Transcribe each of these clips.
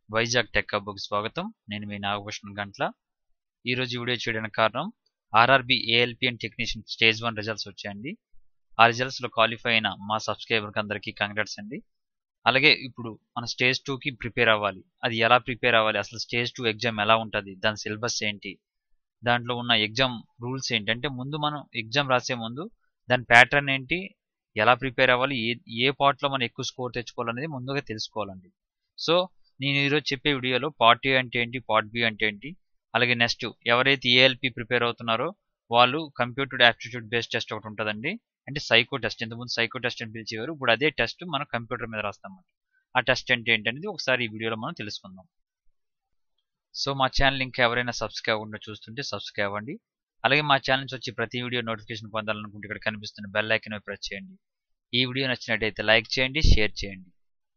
Vizag tech హబ్కి స్వాగతం నేను మీ నాగభూషణ్ గంట్ల ఈరోజు ఈ వీడియో చేయడానికి కారణం RRB ALP and technician stage one results వచ్చాయండి ఆ రిజల్ట్స్లో క్వాలిఫై అయిన మా సబ్స్క్రైబర్కి అందరికీ కంగ్రాట్స్ అండి అలాగే ఇప్పుడు మన స్టేజ్ టూకి ప్రిపేర్ అవ్వాలి అది ఎలా ప్రిపేర్ అవ్వాలి అసలు స్టేజ్ టూ ఎగ్జామ్ ఎలా ఉంటుంది దాని సిలబస్ ఏంటి దాంట్లో ఉన్న ఎగ్జామ్ రూల్స్ ఏంటి అంటే ముందు మనం ఎగ్జామ్ రాసే ముందు దాని ప్యాటర్న్ ఏంటి ఎలా ప్రిపేర్ అవ్వాలి ఏ ఏ పార్ట్లో మనం ఎక్కువ స్కోర్ తెచ్చుకోవాలనేది ముందుగా తెలుసుకోవాలండి సో నేను ఈరోజు చెప్పే వీడియోలో పార్ట్ ఏ అంటే ఏంటి పార్ట్ బి అంటే ఏంటి అలాగే నెక్స్ట్ ఎవరైతే ఏఎల్పి ప్రిపేర్ అవుతున్నారో వాళ్ళు కంప్యూటర్ యాప్టిట్యూడ్ బేస్డ్ టెస్ట్ ఒకటి ఉంటుందండి అంటే సైకో టెస్ట్ ఇంతకుముందు సైకో టెస్ట్ అని పిలిచేవారు ఇప్పుడు అదే టెస్ట్ మనం కంప్యూటర్ మీద రాస్తాం ఆ టెస్ట్ అంటే ఏంటనేది ఒకసారి ఈ వీడియోలో మనం తెలుసుకుందాం సో మా ఛానల్ ఇంకా ఎవరైనా సబ్స్క్రైబ్ అవ్వకుండా చూస్తుంటే సబ్స్క్రైబ్ అవ్వండి అలాగే మా ఛానల్ నుంచి వచ్చి ప్రతి వీడియో నోటిఫికేషన్ పొందాలనుకుంటే ఇక్కడ కనిపిస్తున్న బెల్ ఐకన్ ప్రెస్ చేయండి ఈ వీడియో నచ్చినట్టయితే లైక్ చేయండి షేర్ చేయండి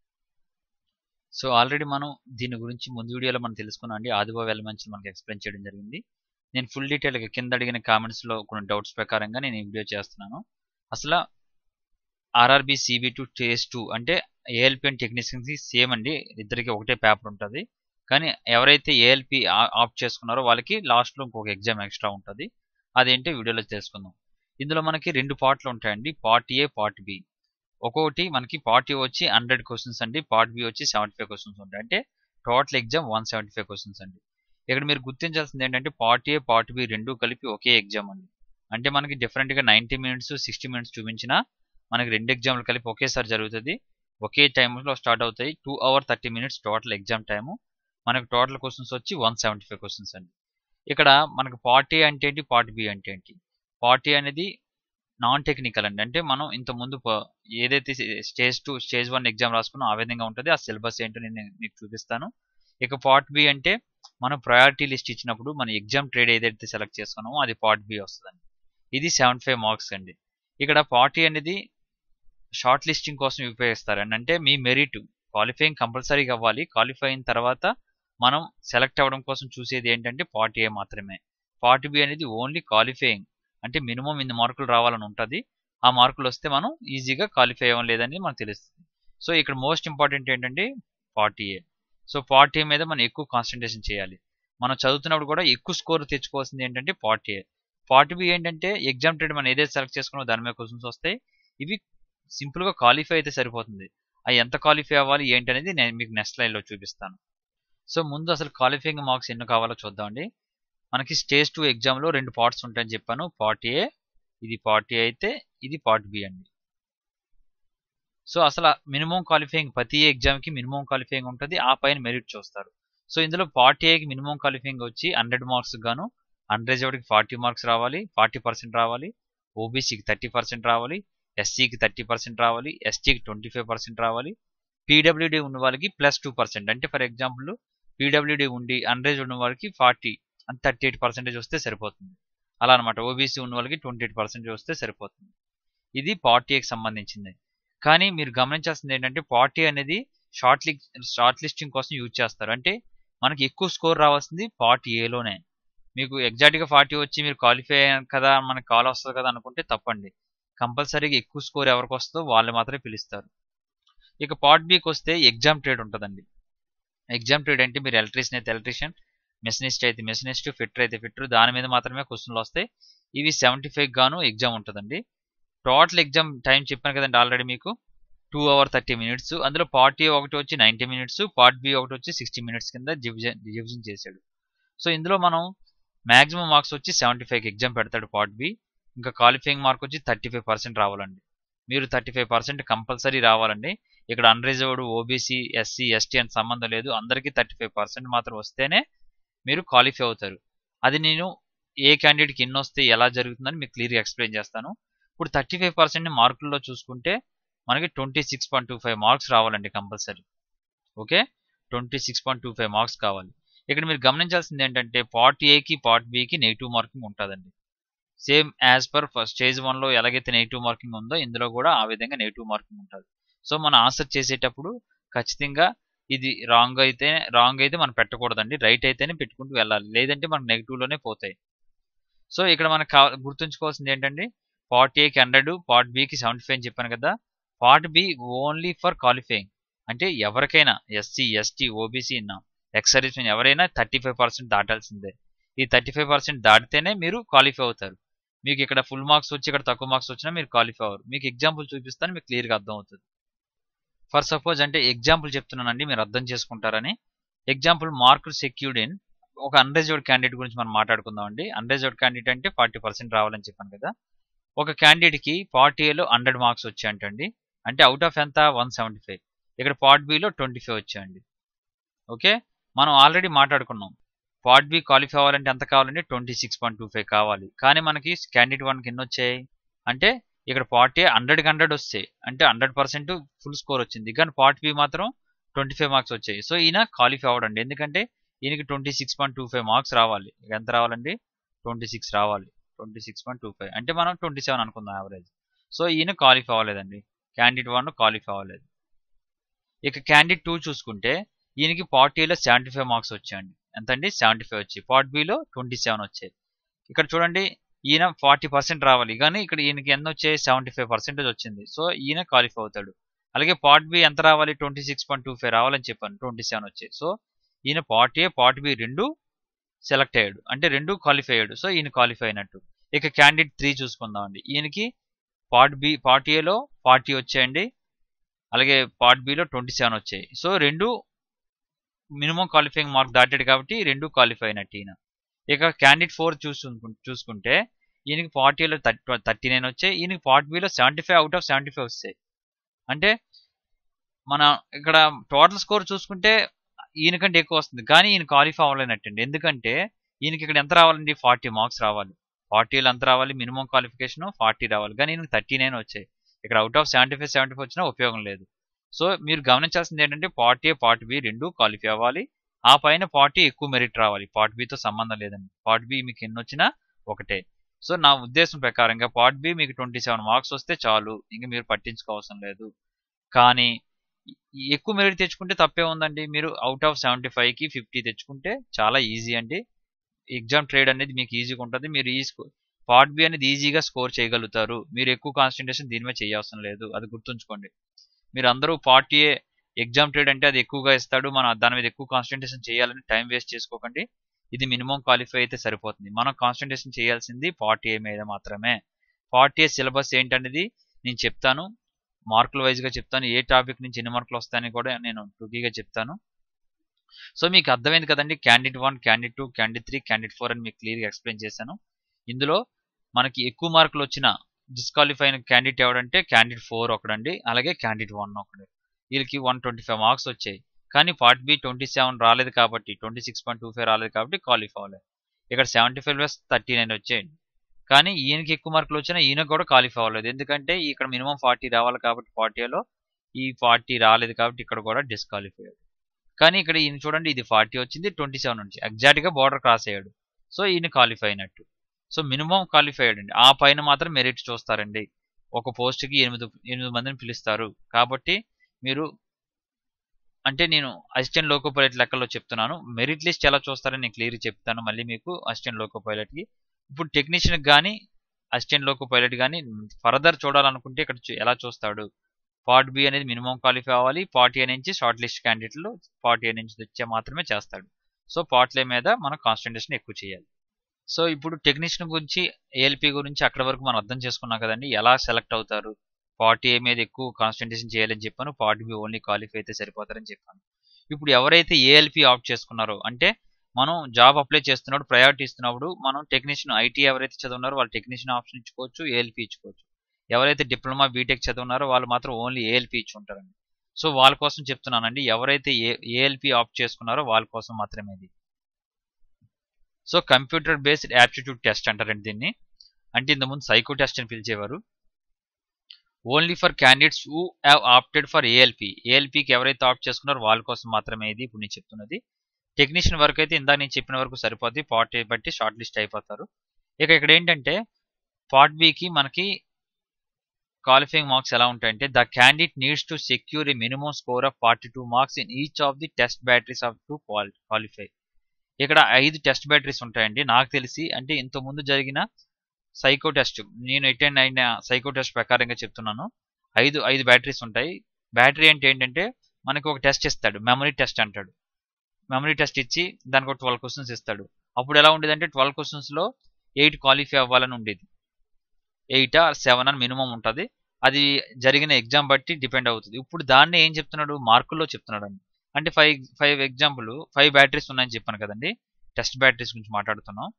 సో ఆల్రెడీ మనం దీని గురించి ముందు వీడియోలో మనం తెలుసుకున్నాం అండి ఆదిబాబు ఎలిమెంట్స్ మనకి ఎక్స్ప్లెయిన్ చేయడం జరిగింది నేను ఫుల్ డీటెయిల్గా కింద అడిగిన కామెంట్స్లో కొన్ని డౌట్స్ ప్రకారంగా నేను ఈ వీడియో చేస్తున్నాను అసలు ఆర్ఆర్బి సిబి టూ టేస్ టూ అంటే ఏఎల్పి అండ్ టెక్నీషియన్స్కి సేమ్ అండి ఇద్దరికి ఒకటే పేపర్ ఉంటుంది కానీ ఎవరైతే ఏఎల్పి ఆప్ట్ చేసుకున్నారో వాళ్ళకి లాస్ట్లో ఇంకొక ఎగ్జామ్ ఎక్స్ట్రా ఉంటుంది అదేంటి వీడియోలో తెలుసుకుందాం ఇందులో మనకి రెండు పార్ట్లు ఉంటాయండి పార్ట్ ఏ పార్ట్ బి ఒక్కొక్కటి మనకి పార్ట్ ఏ వచ్చి హండ్రెడ్ క్వశ్చన్స్ అండి పార్ట్ బి వచ్చి సెవెంటీ ఫైవ్ క్వశ్చన్స్ ఉంటాయి అంటే total exam one seventy five questions అండి ఇక్కడ మీరు గుర్తించాల్సింది ఏంటంటే పార్ట్ ఏ పార్ట్ బి రెండు కలిపి ఒకే ఎగ్జామ్ అండి అంటే మనకి డిఫరెంట్గా నైంటీ మినిట్స్ సిక్స్టీ మినిట్స్ చూపించినా మనకి రెండు ఎగ్జామ్లు కలిపి ఒకేసారి జరుగుతుంది ఒకే టైంలో స్టార్ట్ అవుతాయి two hour thirty minutes total exam time మనకు టోటల్ క్వశ్చన్స్ వచ్చి వన్ సెవెంటీ ఫైవ్ క్వశ్చన్స్ అండి ఇక్కడ మనకు పార్ట్ ఏ అంటే ఏంటి పార్ట్ బి అంటే ఏంటి పార్ట్ ఏ అనేది నాన్ టెక్నికల్ అండి అంటే మనం ఇంత ముందు ఏదైతే stage two stage one exam రాసుకున్నా ఆ విధంగా ఉంటుంది ఆ సిలబస్ ఏంటో నేను మీకు చూపిస్తాను ఇక పార్ట్ బి అంటే మనం ప్రయారిటీ లిస్ట్ ఇచ్చినప్పుడు మన ఎగ్జామ్ ట్రేడ్ ఏదైతే సెలెక్ట్ చేసుకున్నామో అది పార్ట్ బి వస్తుందండి ఇది సెవెంటీ ఫైవ్ మార్క్స్ అండి ఇక్కడ పార్ట్ ఏ అనేది షార్ట్ లిస్టింగ్ కోసం ఉపయోగిస్తారండి అంటే మీ మెరిట్ క్వాలిఫైయింగ్ కంపల్సరీగా అవ్వాలి క్వాలిఫై అయిన తర్వాత మనం సెలెక్ట్ అవ్వడం కోసం చూసేది ఏంటంటే పార్ట్ ఏ మాత్రమే పార్ట్ బి అనేది ఓన్లీ క్వాలిఫైయింగ్ అంటే మినిమం ఇన్ని మార్కులు రావాలని ఉంటుంది ఆ మార్కులు వస్తే మనం ఈజీగా క్వాలిఫై అవ్వం లేదని మనకు తెలుస్తుంది సో ఇక్కడ మోస్ట్ ఇంపార్టెంట్ ఏంటంటే part A so part A మీద మనం ఎక్కువ కాన్సన్ట్రేషన్ చేయాలి మనం చదువుతున్నప్పుడు కూడా ఎక్కువ స్కోర్ తెచ్చుకోవాల్సింది ఏంటంటే పార్ట్ ఏ పార్ట్ బి ఏంటంటే ఎగ్జామ్ ట్రేడ్ మనం ఏదైతే సెలెక్ట్ చేసుకున్నామో దాని మీద క్వశ్చన్స్ వస్తాయి ఇవి సింపుల్గా క్వాలిఫై అయితే సరిపోతుంది అవి ఎంత క్వాలిఫై అవ్వాలి ఏంటి అనేది నేను మీకు నెక్స్ట్ స్లైడ్లో చూపిస్తాను సో ముందు అసలు క్వాలిఫైయింగ్ మార్క్స్ ఎన్ని కావాలో చూద్దామండి మనకి స్టేజ్ టూ ఎగ్జామ్లో రెండు పార్ట్స్ ఉంటాయని చెప్పాను పార్ట్ ఏ ఇది పార్ట్ ఏ అయితే ఇది పార్ట్ బి అండి సో అసలు మినిమం క్వాలిఫైయింగ్ ప్రతి ఎగ్జామ్కి మినిమం క్వాలిఫైయింగ్ ఉంటుంది ఆ పైన మెరిట్ చూస్తారు సో ఇందులో పార్ట్ ఏకి మినిమం క్వాలిఫైయింగ్ వచ్చి హండ్రెడ్ మార్క్స్ గాను అన్రిజర్వ్డ్కి ఫార్టీ మార్క్స్ రావాలి ఫార్టీ పర్సెంట్ రావాలి ఓబీసీకి థర్టీ పర్సెంట్ రావాలి ఎస్సీకి థర్టీ పర్సెంట్ రావాలి ఎస్టీకి ట్వంటీ ఫైవ్ పర్సెంట్ రావాలి పీడబ్ల్యూడీ ఉన్న వాళ్ళకి ప్లస్ టూ పర్సెంట్ అంటే ఫర్ ఎగ్జాంపుల్ పీడబ్ల్యూడీ ఉండి అన్రేజ్ ఉన్న వాళ్ళకి forty and thirty eight percentage వస్తే సరిపోతుంది అలా అనమాట ఓబీసీ ఉన్న వాళ్ళకి ట్వంటీ ఎయిట్ పర్సెంటేజ్ వస్తే సరిపోతుంది ఇది పార్టీ ఏకి సంబంధించింది కానీ మీరు గమనించాల్సింది ఏంటంటే పార్టీ అనేది షార్ట్ లి షార్ట్ లిస్టింగ్ కోసం యూజ్ చేస్తారు అంటే మనకి ఎక్కువ స్కోర్ రావాల్సింది పార్టీ ఏలోనే మీకు ఎగ్జాక్ట్గా ఫార్టీ వచ్చి మీరు క్వాలిఫై అయ్యారు కదా మనకి కాల్ వస్తుంది కదా అనుకుంటే తప్పండి కంపల్సరీగా ఎక్కువ స్కోర్ ఎవరికి వస్తుందో వాళ్ళు మాత్రమే పిలుస్తారు ఇక పార్ట్ బీకి వస్తే ఎగ్జామ్ ట్రేడ్ ఉంటుందండి ఎగ్జామ్ ట్రేడ్ అంటే మీరు ఎలక్ట్రీషియన్ అయితే ఎలక్ట్రీషియన్ మెషనిస్ట్ అయితే మెషనిస్ట్ ఫిట్టర్ అయితే ఫిట్టర్ దాని మీద మాత్రమే క్వశ్చన్లు వస్తాయి ఇవి సెవెంటీ ఫైవ్ గాను ఎగ్జామ్ ఉంటుందండి టోటల్ ఎగ్జామ్ టైం చెప్పాను కదండి ఆల్రెడీ మీకు టూ అవర్ థర్టీ మినిట్స్ అందులో పార్ట్ ఏ ఒకటి వచ్చి నైంటీ మినిట్స్ పార్ట్ బి ఒకటి వచ్చి సిక్స్టీ మినిట్స్ కింద డివిజన్ డివిజన్ చేశాడు సో ఇందులో మనం మ్యాక్సిమం మార్క్స్ వచ్చి సెవెంటీ ఫైవ్కి ఎగ్జామ్ పెడతాడు పార్ట్ బి ఇంకా క్వాలిఫైయింగ్ మార్క్ వచ్చి థర్టీ ఫైవ్ పర్సెంట్ రావాలండి మీరు థర్టీ ఫైవ్ పర్సెంట్ కంపల్సరీ రావాలండి ఇక్కడ అన్రిజర్వ్డ్ ఓబీసీ ఎస్సీ ఎస్టీ అని సంబంధం లేదు అందరికీ థర్టీ ఫైవ్ పర్సెంట్ మాత్రం వస్తేనే మీరు క్వాలిఫై అవుతారు అది నేను ఏ క్యాండిడేట్కి ఎన్ని వస్తే ఎలా జరుగుతుందని మీకు క్లియర్గా ఎక్స్ప్లెయిన్ చేస్తాను ఇప్పుడు థర్టీ ఫైవ్ పర్సెంట్ మార్కుల్లో చూసుకుంటే మనకి twenty six point two five marks రావాలండి compulsory okay twenty six point two five marks కావాలి ఇక్కడ మీరు గమనించాల్సింది ఏంటంటే పార్ట్ ఏకి పార్ట్ బికి నెగిటివ్ మార్కింగ్ ఉంటుందండి same as per first stage వన్లో ఎలాగైతే నెగిటివ్ మార్కింగ్ ఉందో ఇందులో కూడా ఆ విధంగా నెగిటివ్ మార్కింగ్ ఉంటుంది సో మనం ఆన్సర్ చేసేటప్పుడు ఖచ్చితంగా ఇది రాంగ్ అయితే రాంగ్ అయితే మనం పెట్టకూడదండి రైట్ అయితేనే పెట్టుకుంటూ వెళ్ళాలి లేదంటే మనకు నెగిటివ్లోనే పోతాయి సో ఇక్కడ మనకు కావ గుర్తుంచుకోవాల్సింది ఏంటంటే పార్ట్ ఏకి హండ్రెడ్ పార్ట్ బికి సెవెంటీ ఫైవ్ అని చెప్పాను కదా part B only for qualifying అంటే ఎవరికైనా SC ST OBC ex service ఎవరైనా థర్టీ ఫైవ్ పర్సెంట్ దాటాల్సిందే ఈ థర్టీ ఫైవ్ పర్సెంట్ దాటితేనే మీరు క్వాలిఫై అవుతారు మీకు ఇక్కడ ఫుల్ మార్క్స్ వచ్చి ఇక్కడ తక్కువ మార్క్స్ వచ్చినా మీరు క్వాలిఫై అవ్వరు మీకు ఎగ్జాంపుల్ చూపిస్తాను మీకు క్లియర్గా అర్థం అవుతుంది ఫర్ సపోజ్ అంటే ఎగ్జాంపుల్ చెప్తున్నానండి మీరు అర్థం చేసుకుంటారని ఎగ్జాంపుల్ మార్క్ సెక్యూర్డ్ ఇన్ ఒక అన్రిజర్వ్డ్ క్యాండిడేట్ గురించి మనం మాట్లాడుకుందాం అండి అన్రిజర్వ్డ్ క్యాండిడేట్ అంటే ఫార్టీ పర్సెంట్ రావాలని చెప్పాను కదా ఒక క్యాండిడేట్కి పార్ట్ ఏలో హండ్రెడ్ మార్క్స్ వచ్చాయంటండి అంటే అవుట్ ఆఫ్ ఎంత వన్ సెవెంటీ ఫైవ్ ఇక్కడ పార్ట్ బిలో ట్వంటీ ఫైవ్ వచ్చాయండి ఓకే మనం ఆల్రెడీ మాట్లాడుకున్నాం పార్ట్ బి క్వాలిఫై అవ్వాలంటే ఎంత కావాలంటే twenty six point two five కావాలి కానీ మనకి క్యాండిడేట్ వన్కి ఎన్ని వచ్చాయి అంటే ఇక్కడ పార్ట్ ఏ హండ్రెడ్కి హండ్రెడ్ వస్తాయి అంటే హండ్రెడ్ పర్సెంట్ ఫుల్ స్కోర్ వచ్చింది కానీ పార్ట్ బి మాత్రం ట్వంటీ ఫైవ్ మార్క్స్ వచ్చాయి సో ఈయన క్వాలిఫై అవ్వడండి ఎందుకంటే ఈయనకి twenty six point two five marks రావాలి ఎంత రావాలండి ట్వంటీ సిక్స్ రావాలి twenty six point two five అంటే మనం ట్వంటీ సెవెన్ అనుకుందాం యావరేజ్ సో ఈయన క్వాలిఫై అవ్వలేదండి క్యాండిడేట్ వన్ క్వాలిఫై అవ్వలేదు ఇక క్యాండిడేట్ టూ చూసుకుంటే ఈయనకి పార్ట్ ఏలో సెవెంటీ ఫైవ్ మార్క్స్ వచ్చాయండి ఎంత అండి సెవెంటీ ఫైవ్ వచ్చాయి పార్ట్ బిలో ట్వంటీ సెవెన్ వచ్చాయి ఇక్కడ చూడండి ఈయన ఫార్టీ పర్సెంట్ రావాలి కానీ ఇక్కడ ఈయనకి ఎన్ని వచ్చాయి సెవెంటీ ఫైవ్ పర్సెంటేజ్ వచ్చింది సో ఈయన క్వాలిఫై అవుతాడు అలాగే పార్ట్ బి ఎంత రావాలి twenty six point two five రావాలని చెప్పాను ట్వంటీ సెవెన్ వచ్చాయి సో ఈయన పార్ట్ ఏ పార్ట్ బి రెండు సెలెక్ట్ అయ్యాడు అంటే రెండు క్వాలిఫై అయ్యాడు సో ఈయన క్వాలిఫై అయినట్టు ఇక క్యాండిడేట్ త్రీ చూసుకుందాం అండి ఈయనకి పార్ట్ బి పార్ట్ ఏలో ఫార్టీ వచ్చాయండి అలాగే పార్ట్ బిలో ట్వంటీ సెవెన్ వచ్చాయి సో రెండు మినిమం క్వాలిఫైయింగ్ మార్క్ దాటాడు కాబట్టి రెండు క్వాలిఫై అయినట్టు ఈయన ఇక క్యాండిడేట్ ఫోర్ చూసు చూసుకుంటే ఈయనకి పార్ట్ ఏలో థర్టీ థర్టీ నైన్ వచ్చాయి ఈయనకి పార్ట్ బిలో seventy five out of seventy five వస్తాయి అంటే మన ఇక్కడ టోటల్ స్కోర్ చూసుకుంటే ఈయనకంటే ఎక్కువ వస్తుంది కానీ ఈయన క్వాలిఫై అవ్వలేనట్టండి ఎందుకంటే ఈయనకి ఇక్కడ ఎంత రావాలండి ఫార్టీ మార్క్స్ రావాలి ఫార్టీలో ఎంత రావాలి మినిమం క్వాలిఫికేషన్ ఫార్టీ రావాలి కానీ ఈయనకి థర్టీ నైన్ వచ్చాయి ఇక్కడ out of seventy five seventy five వచ్చినా ఉపయోగం లేదు సో మీరు గమనించాల్సింది ఏంటంటే పార్ట్ ఏ పార్ట్ బి రెండు క్వాలిఫై అవ్వాలి ఆ పైన పార్టీ ఎక్కువ మెరిట్ రావాలి పార్ట్ బితో సంబంధం లేదండి పార్ట్ బి మీకు ఎన్ని వచ్చినా ఒకటే సో నా ఉద్దేశం ప్రకారంగా పార్ట్ బి మీకు ట్వంటీ సెవెన్ మార్క్స్ వస్తే చాలు ఇంక మీరు పట్టించుకోవాల్సిన లేదు కానీ ఎక్కువ మెరిట్ తెచ్చుకుంటే తప్పే ఉందండి మీరు అవుట్ ఆఫ్ సెవెంటీ ఫైవ్కి ఫిఫ్టీ తెచ్చుకుంటే చాలా ఈజీ అండి ఎగ్జామ్ ట్రేడ్ అనేది మీకు ఈజీగా ఉంటుంది మీరు ఈ పార్ట్ బి అనేది ఈజీగా స్కోర్ చేయగలుగుతారు మీరు ఎక్కువ కాన్సన్ట్రేషన్ దీని మీద చేయవసరం లేదు అది గుర్తుంచుకోండి మీరు అందరూ పార్ట్ ఏ ఎగ్జామ్ ట్రేడ్ అంటే అది ఎక్కువగా ఇస్తాడు మనం దాని మీద ఎక్కువ కాన్సన్ట్రేషన్ చేయాలని టైం వేస్ట్ చేసుకోకండి ఇది మినిమం క్వాలిఫై అయితే సరిపోతుంది మనం కాన్సన్ట్రేషన్ చేయాల్సింది పార్ట్ ఏ మీద మాత్రమే పార్ట్ ఏ సిలబస్ ఏంటనేది నేను చెప్తాను మార్కుల వైజ్గా చెప్తాను ఏ టాపిక్ నుంచి ఎన్ని మార్కులు వస్తాయని కూడా నేను టూకీగా చెప్తాను సో మీకు అర్థమైంది కదండి candidate one candidate two candidate three candidate four అని మీకు క్లియర్గా ఎక్స్ప్లెయిన్ చేశాను ఇందులో మనకి ఎక్కువ మార్కులు వచ్చిన డిస్క్వాలిఫై అయిన క్యాండిడేట్ ఎవడంటే క్యాండిడేట్ ఫోర్ ఒకడండి అలాగే క్యాండిడేట్ వన్ ఒకడు వీళ్ళకి వన్ ట్వంటీ ఫైవ్ మార్క్స్ వచ్చాయి కానీ పార్ట్ బి ట్వంటీ సెవెన్ రాలేదు కాబట్టి twenty six point two five రాలేదు కాబట్టి క్వాలిఫై అవ్వలేదు ఇక్కడ seventy five plus thirty nine వచ్చాయండి కానీ ఈయనకి ఎక్కువ మార్కులు వచ్చినా ఈయన కూడా క్వాలిఫై అవ్వలేదు ఎందుకంటే ఇక్కడ మినిమం ఫార్టీ రావాలి కాబట్టి ఫార్టీలో ఈ ఫార్టీ రాలేదు కాబట్టి ఇక్కడ కూడా డిస్క్వాలిఫై అయ్యాడు కానీ ఇక్కడ ఈయన చూడండి ఇది ఫార్టీ వచ్చింది ట్వంటీ సెవెన్ నుంచి ఎగ్జాక్ట్గా బార్డర్ క్రాస్ అయ్యాడు సో ఈయన క్వాలిఫై అయినట్టు సో మినిమం క్వాలిఫై అయ్యాడండి ఆ పైన మాత్రం మెరిట్ చూస్తారండి ఒక పోస్ట్కి ఎనిమిది ఎనిమిది మందిని పిలుస్తారు కాబట్టి మీరు అంటే నేను అసిస్టెంట్ లోకో పైలట్ లెక్కల్లో చెప్తున్నాను మెరిట్ లిస్ట్ ఎలా చూస్తారని నేను క్లియర్ చెప్తాను మళ్ళీ మీకు అసిస్టెంట్ లోకో పైలట్కి ఇప్పుడు టెక్నీషియన్కి కానీ అసిస్టెంట్ లోకో పైలట్ కానీ ఫర్దర్ చూడాలనుకుంటే ఇక్కడ ఎలా చూస్తాడు పార్ట్ బి అనేది మినిమం క్వాలిఫై అవ్వాలి పార్ట్ ఏ నుంచి షార్ట్ లిస్ట్ క్యాండిడేట్లు పార్ట్ ఏ నుంచి వచ్చే మాత్రమే చేస్తాడు సో పార్ట్లే మీద మనం కాన్సన్ట్రేషన్ ఎక్కువ చేయాలి సో ఇప్పుడు టెక్నీషియన్ గురించి ఏఎల్పి గురించి అక్కడ వరకు మనం అర్థం చేసుకున్నాం కదండి ఎలా సెలెక్ట్ అవుతారు పార్ట్ ఏ మీద ఎక్కువ కాన్సన్ట్రేషన్ చేయాలని చెప్పాను పార్ట్ బి ఓన్లీ క్వాలిఫై అయితే సరిపోతారని చెప్పాను ఇప్పుడు ఎవరైతే ఏఎల్పి ఆప్ట్ చేసుకున్నారో అంటే మనం జాబ్ అప్లై చేస్తున్నప్పుడు ప్రయారిటీ ఇస్తున్నప్పుడు మనం టెక్నీషియన్ ఐటీ ఎవరైతే చదువున్నారో వాళ్ళు టెక్నీషియన్ ఆప్షన్ ఇచ్చుకోవచ్చు ఏఎల్పి ఇచ్చుకోవచ్చు ఎవరైతే డిప్లొమా బీటెక్ చదువున్నారో వాళ్ళు మాత్రం ఓన్లీ ఏఎల్పి ఇచ్చి ఉంటారండి సో వాళ్ళ కోసం చెప్తున్నానండి ఎవరైతే ఏ ఏఎల్పి ఆప్ట్ చేసుకున్నారో వాళ్ళ కోసం మాత్రమే ఇది so computer based aptitude test అంటారండి దీన్ని అంటే ఇంతకుముందు సైకో టెస్ట్ అని పిలిచేవారు only for candidates who have opted for ALP ఏఎల్పికి ఎవరైతే ఆప్ట్ చేసుకున్నారో వాళ్ళ కోసం మాత్రమే ఇది ఇప్పుడు నేను చెప్తున్నది టెక్నీషియన్ వరకు అయితే ఇందాక నేను చెప్పిన వరకు సరిపోద్ది పార్ట్ ఏ బట్టి షార్ట్ లిస్ట్ అయిపోతారు ఇక ఇక్కడ ఏంటంటే పార్ట్ బికి మనకి క్వాలిఫైయింగ్ మార్క్స్ ఎలా ఉంటాయంటే the candidate needs to secure a minimum score of forty two marks in each of the test batteries of to qualify ఇక్కడ ఐదు టెస్ట్ బ్యాటరీస్ ఉంటాయండి నాకు తెలిసి అంటే ఇంత ముందు జరిగిన సైకో టెస్ట్ నేను అటెండ్ అయిన సైకో టెస్ట్ ప్రకారంగా చెప్తున్నాను ఐదు ఐదు బ్యాటరీస్ ఉంటాయి బ్యాటరీ అంటే ఏంటంటే మనకి ఒక టెస్ట్ ఇస్తాడు మెమరీ టెస్ట్ అంటాడు మెమరీ టెస్ట్ ఇచ్చి దానికి ఒక ట్వెల్వ్ క్వశ్చన్స్ ఇస్తాడు అప్పుడు ఎలా ఉండేది అంటే ట్వెల్వ్ క్వశ్చన్స్లో ఎయిట్ క్వాలిఫై అవ్వాలని ఉండేది ఎయిట్ ఆర్ సెవెన్ అని మినిమం ఉంటుంది అది జరిగిన ఎగ్జామ్ బట్టి డిపెండ్ అవుతుంది ఇప్పుడు దాన్ని ఏం చెప్తున్నాడు మార్కుల్లో చెప్తున్నాడు అండి అంటే five five example five batteries ఉన్నాయని చెప్పాను కదండి టెస్ట్ బ్యాటరీస్ గురించి మాట్లాడుతున్నాం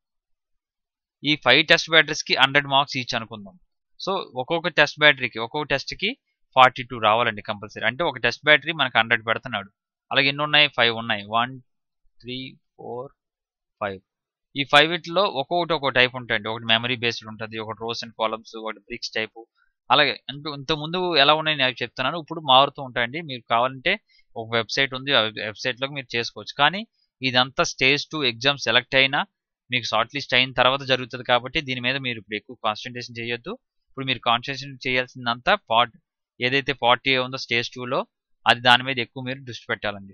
ఈ ఫైవ్ టెస్ట్ బ్యాటరీస్కి హండ్రెడ్ మార్క్స్ ఈచ్ అనుకుందాం సో ఒక్కొక్క టెస్ట్ బ్యాటరీకి ఒక్కొక్క టెస్ట్కి ఫార్టీ టూ రావాలండి కంపల్సరీ అంటే ఒక టెస్ట్ బ్యాటరీ మనకు హండ్రెడ్ పెడుతున్నాడు అలాగే ఎన్ని ఉన్నాయి ఫైవ్ ఉన్నాయి వన్ త్రీ ఫోర్ ఫైవ్ ఈ ఫైవ్ వీటిలో ఒక్కొక్కటి ఒక్కో టైప్ ఉంటాయండి ఒకటి మెమరీ బేస్డ్ ఉంటుంది ఒకటి రోస్ అండ్ కాలమ్స్ ఒకటి బ్రిక్స్ టైపు అలాగే అంటే ఇంత ముందు ఎలా ఉన్నాయి నేను చెప్తున్నాను ఇప్పుడు మారుతూ ఉంటాయండి మీరు కావాలంటే ఒక వెబ్సైట్ ఉంది ఆ వెబ్సైట్లోకి మీరు చేసుకోవచ్చు కానీ ఇదంతా స్టేజ్ టూ ఎగ్జామ్ సెలెక్ట్ అయినా మీకు షార్ట్ లిస్ట్ అయిన తర్వాత జరుగుతుంది కాబట్టి దీని మీద మీరు ఇప్పుడు ఎక్కువ కాన్సన్ట్రేషన్ చేయొద్దు ఇప్పుడు మీరు కాన్సన్ట్రేషన్ చేయాల్సిందంతా పార్ట్ ఏదైతే పార్ట్ ఏ ఉందో స్టేజ్ టూలో అది దాని మీద ఎక్కువ మీరు దృష్టి పెట్టాలండి